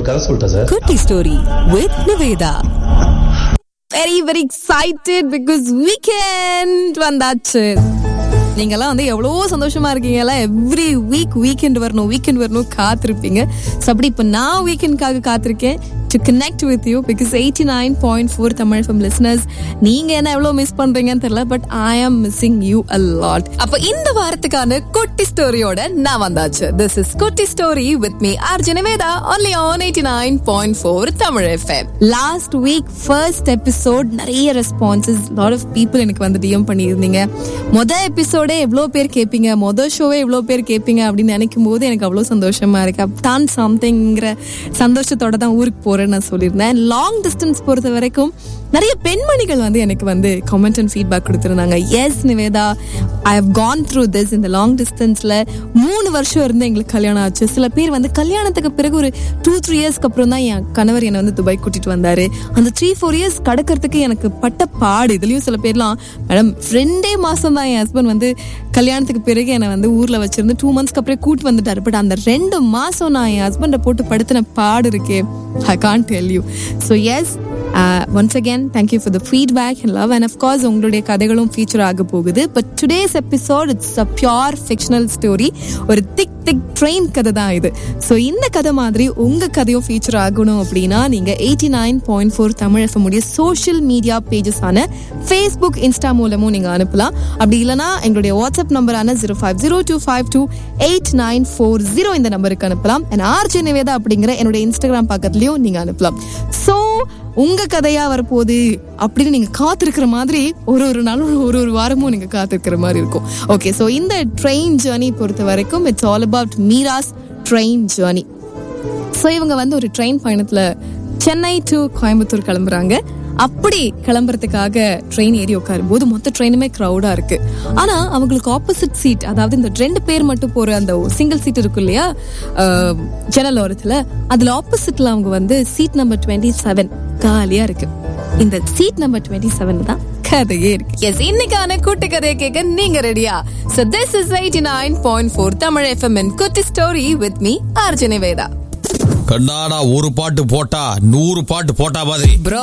ஒரு கதை சொல்லிட்டா சார் குட்டி story with Nivetha very very excited because weekend வந்தாச்சு நீங்கெல்லாம் வந்து எவ்வளோ சந்தோஷமா இருக்கீங்கல்ல எவ்ரி வீக் வீக்கெண்ட் வரணும் வீக்கெண்ட் வரணும் காத்திருப்பீங்க ஸோ அப்படி இப்போ நான் வீக்கெண்ட்காக காத்திருக்கேன் to connect with you because eighty nine point four Tamil FM listeners நீங்க என்ன எவ்வளோ மிஸ் பண்றீங்கன்னு தெரியல பட் ஐ ஆம் மிஸ்ஸிங் யூ அ லாட் அப்போ இந்த வாரத்துக்கான குட்டி ஸ்டோரியோட நான் வந்தாச்சு திஸ் இஸ் குட்டி ஸ்டோரி வித் மீ அர்ஜுனவேதா only on eighty nine point four Tamil FM last week first episode நிறைய ரெஸ்பான்சஸ் லாட் ஆஃப் பீப்புள் எனக்கு வந்து டிஎம் பண்ணியிருந்தீங்க மொதல் எபிசோடே எவ்வளோ பேர் கேட்பீங்க மொதல் ஷோவே எவ்வளோ பேர் கேட்பீங்க அப்படின்னு நினைக்கும் போது எனக்கு அவ்வளோ சந்தோஷமா இருக்கு தான் சம்திங்கிற சந்தோஷத்தோட தான் ஊருக்கு போறேன்னு நான் சொல்லியிருந்தேன் லாங் டிஸ்டன்ஸ் பொறுத்த வரைக்கும் நிறைய பெண்மணிகள் வந்து எனக்கு வந்து கமெண்ட் அண்ட் ஃபீட்பேக் கொடுத்துருந்தாங்க yes Nivetha I have gone through this இந்த லாங் டிஸ்டன்ஸ்ல மூணு வருஷம் இருந்து எங்களுக்கு கல்யாணம் ஆச்சு சில பேர் வந்து கல்யாணத்துக்கு பிறகு ஒரு டூ த்ரீ இயர்ஸ்க்கு அப்புறம் தான் என் கணவர் என்னை வந்து துபாய் கூட்டிட்டு வந்தாரு அந்த த்ரீ ஃபோர் இயர்ஸ் கடக்கிறதுக்கு எனக்கு பட்ட பாடு இதுலயும் சில பேர்லாம் மேடம் ரெண்டே மாசம் தான் என் ஹஸ்பண்ட் வந்து கல்யாணத்துக்கு பிறகு என்னை வந்து ஊர்ல வச்சிருந்து டூ மந்த்ஸ்க்கு அப்புறம் கூட்டு வந்துட்டாரு பட் அந்த ரெண்டு மாசம் நான் என் ஹஸ்பண்டை போட்டு படுத்தின பாடு இருக்கே I can tell you so yes once again thank you for the feedback and love and of course உங்களுடைய கதைகளும் ஃபீச்சர் ஆக போகுது but today's episode it's a pure fictional story ஒரு திக் திக் ட்ரெயின் கதை தான் இது ஸோ இந்த கதை மாதிரி உங்க கதையும் ஃபீச்சர் ஆகணும் அப்படின்னா நீங்க eighty nine point four Tamil FM உடைய சோஷியல் மீடியா பேஜஸான ஃபேஸ்புக் இன்ஸ்டா மூலமும் நீங்க அனுப்பலாம் அப்படி இல்லைனா எங்களுடைய வாட்ஸ்அப் நம்பரான zero five zero two five two eight nine four zero இந்த நம்பருக்கு அனுப்பலாம் அண்ட் ஆர்ஜே நிவேதா அப்படிங்கிற என்னுடைய இன்ஸ்டாகிராம் பக்கத்துலயும் நீங்க அனுப்பலாம் ஸோ உங்க கதையா வரப்போகுது அப்படின்னு நீங்க காத்திருக்கிற மாதிரி ஒரு ஒரு நாளும் ஒரு ஒரு வாரமும் நீங்க காத்திருக்கிற மாதிரி இருக்கும் ஓகே ஸோ இந்த ட்ரெயின் ஜேர்னி பொறுத்த வரைக்கும் it's all about Meera's train journey so இவங்க வந்து ஒரு ட்ரெயின் பயணத்துல சென்னை டு கோயம்புத்தூர் கிளம்புறாங்க அப்படி கிளம்புறதுக்காக ட்ரெயின் ஏறி உட்காரும் போது மொத்த ட்ரெயினுமே க்ரௌடா இருக்கு ஆனா அவங்களுக்கு ஆப்போசிட் சீட் அதாவது இந்த ரெண்டு பேர் மட்டும் போற அந்த சிங்கிள் சீட் இருக்கும் இல்லையா அஹ், ஜன்னல் ஓரத்துல அதுல ஆப்போசிட்ல அவங்க வந்து சீட் நம்பர் டுவெண்ட்டி செவன் காலியா இருக்கு இந்த சீட் நம்பர் டுவெண்ட்டி செவன் தான் கதையே இருக்கு எஸ் இன்னைக்கான கூட்டு கதையை கேட்க நீங்க ரெடியா so this is eighty nine point four Tamil FM குட்டி ஸ்டோரி வித் மீ அர்ஜுனி வேதா கண்ணாடா ஒரு பாட்டு போட்டா நூறு பாட்டு போட்டா மாதிரி ப்ரோ